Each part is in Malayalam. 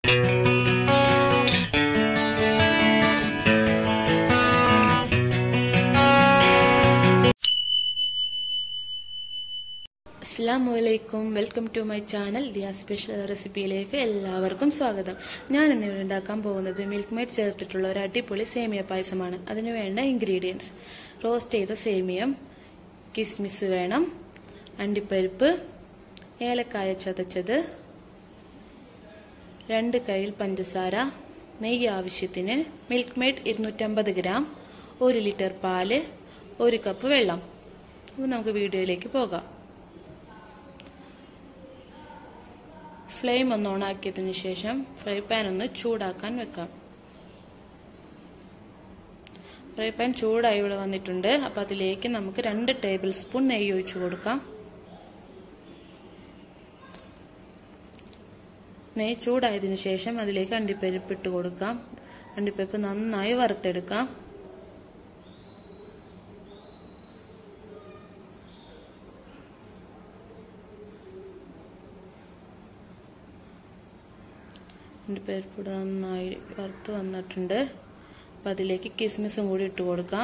അസ്സാം വലൈക്കും welcome to my channel Diya special റെസിപ്പിയിലേക്ക് എല്ലാവർക്കും സ്വാഗതം ഞാൻ ഇന്നിവിടെ ഉണ്ടാക്കാൻ പോകുന്നത് മിൽക്ക് മെയ്ഡ് ചേർത്തിട്ടുള്ള ഒരു അടിപൊളി സേമിയ പായസമാണ് അതിന് വേണ്ട ഇൻഗ്രീഡിയൻസ് റോസ്റ്റ് ചെയ്ത സേമിയം കിസ്മിസ് വേണം അണ്ടിപ്പരിപ്പ് ഏലക്കായ ചതച്ചത് രണ്ട് കയ്യിൽ പഞ്ചസാര നെയ്യ് ആവശ്യത്തിന് മിൽക്ക് മെയ്ഡ് ഇരുന്നൂറ്റമ്പത് ഗ്രാം ഒരു ലിറ്റർ പാല് ഒരു കപ്പ് വെള്ളം അപ്പോൾ നമുക്ക് വീഡിയോയിലേക്ക് പോകാം ഫ്ലെയിം ഒന്ന് ഓണാക്കിയതിന് ശേഷം ഫ്രൈ പാൻ ഒന്ന് ചൂടാക്കാൻ വെക്കാം ഫ്രൈ പാൻ ചൂടായി ഇവിടെ വന്നിട്ടുണ്ട് അപ്പോൾ അതിലേക്ക് നമുക്ക് രണ്ട് ടേബിൾ സ്പൂൺ നെയ്യ് ഒഴിച്ചു കൊടുക്കാം നെയ്യ് ചൂടായതിനു ശേഷം അതിലേക്ക് അണ്ടിപ്പരിപ്പ് ഇട്ട് കൊടുക്കാം അണ്ടിപ്പരിപ്പ് നന്നായി വറുത്തെടുക്കാം അണ്ടിപ്പരിപ്പ് നന്നായി വറുത്ത് വന്നിട്ടുണ്ട് അപ്പം അതിലേക്ക് കിസ്മിസും കൂടി ഇട്ട് കൊടുക്കാം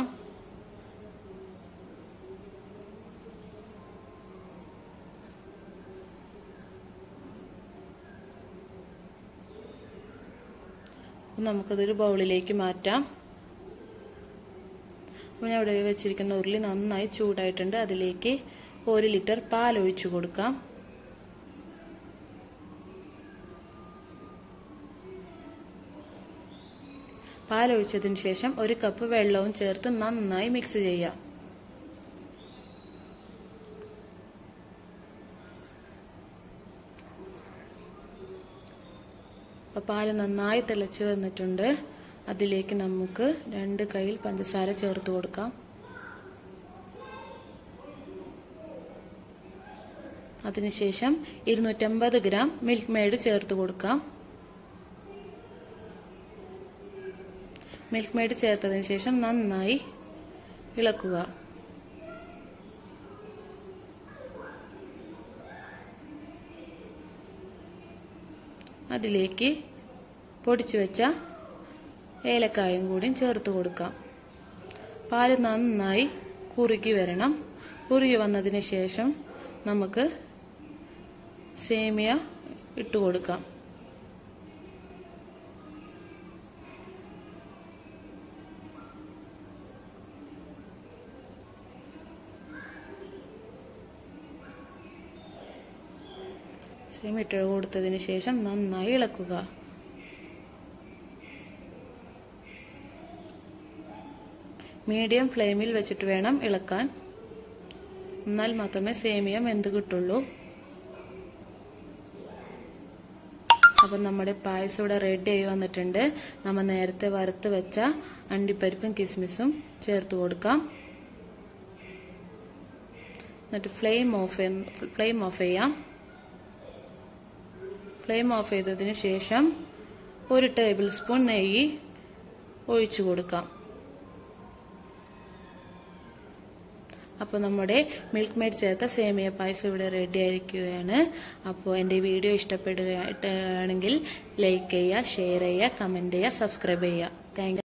നമുക്കതൊരു ബൗളിലേക്ക് മാറ്റാം അപ്പോൾ ഞാൻ ഇവിടെ വെച്ചിരിക്കുന്ന ഉരുളി നന്നായി ചൂടായിട്ടുണ്ട് അതിലേക്ക് ഒരു ലിറ്റർ പാൽ ഒഴിച്ചു കൊടുക്കാം പാൽ ഒഴിച്ചതിന് ശേഷം ഒരു കപ്പ് വെള്ളവും ചേർത്ത് നന്നായി മിക്സ് ചെയ്യാം അപ്പോൾ പാല് നന്നായി തിളച്ച് വന്നിട്ടുണ്ട് അതിലേക്ക് നമുക്ക് രണ്ട് കയ്യിൽ പഞ്ചസാര ചേർത്ത് കൊടുക്കാം അതിനുശേഷം ഇരുന്നൂറ്റമ്പത് ഗ്രാം മിൽക്ക് മെയ്ഡ് ചേർത്ത് കൊടുക്കാം മിൽക്ക് മെയ്ഡ് ചേർത്തതിന് ശേഷം നന്നായി ഇളക്കുക അതിലേക്ക് പൊടിച്ചു വെച്ച ഏലക്കായും കൂടി ചേർത്ത് കൊടുക്കാം പാല് നന്നായി കുറുകി വരണം കുറുകി വന്നതിന് ശേഷം നമുക്ക് സേമിയ ഇട്ട് കൊടുക്കാം സേമിയ ഇട്ട് കൊടുത്തതിന് ശേഷം നന്നായി ഇളക്കുക മീഡിയം ഫ്ലെയിമിൽ വെച്ചിട്ട് വേണം ഇളക്കാൻ എന്നാൽ മാത്രമേ സേമിയ വെന്ത് കിട്ടുള്ളൂ അപ്പം നമ്മുടെ പായസം ഇവിടെ റെഡി ആയി വന്നിട്ടുണ്ട് നമ്മൾ നേരത്തെ വറുത്ത് വെച്ച അണ്ടിപ്പരിപ്പും കിസ്മിസും ചേർത്ത് കൊടുക്കാം എന്നിട്ട് ഫ്ലെയിം ഓഫ് ഫ്ലെയിം ഓഫ് ചെയ്യാം ഫ്ലെയിം ഓഫ് ചെയ്തതിന് ശേഷം ഒരു ടേബിൾ സ്പൂൺ നെയ്യ് ഒഴിച്ചു കൊടുക്കാം അപ്പോൾ നമ്മുടെ മിൽക്ക് മെയ്ഡ് ചേർത്ത സേമിയ പായസം ഇവിടെ റെഡി ആയിരിക്കുകയാണ് അപ്പോൾ എൻ്റെ വീഡിയോ ഇഷ്ടപ്പെടുകയാണെങ്കിൽ ലൈക്ക് ചെയ്യുക ഷെയർ ചെയ്യുക കമൻറ്റ് ചെയ്യുക സബ്സ്ക്രൈബ് ചെയ്യുക താങ്ക്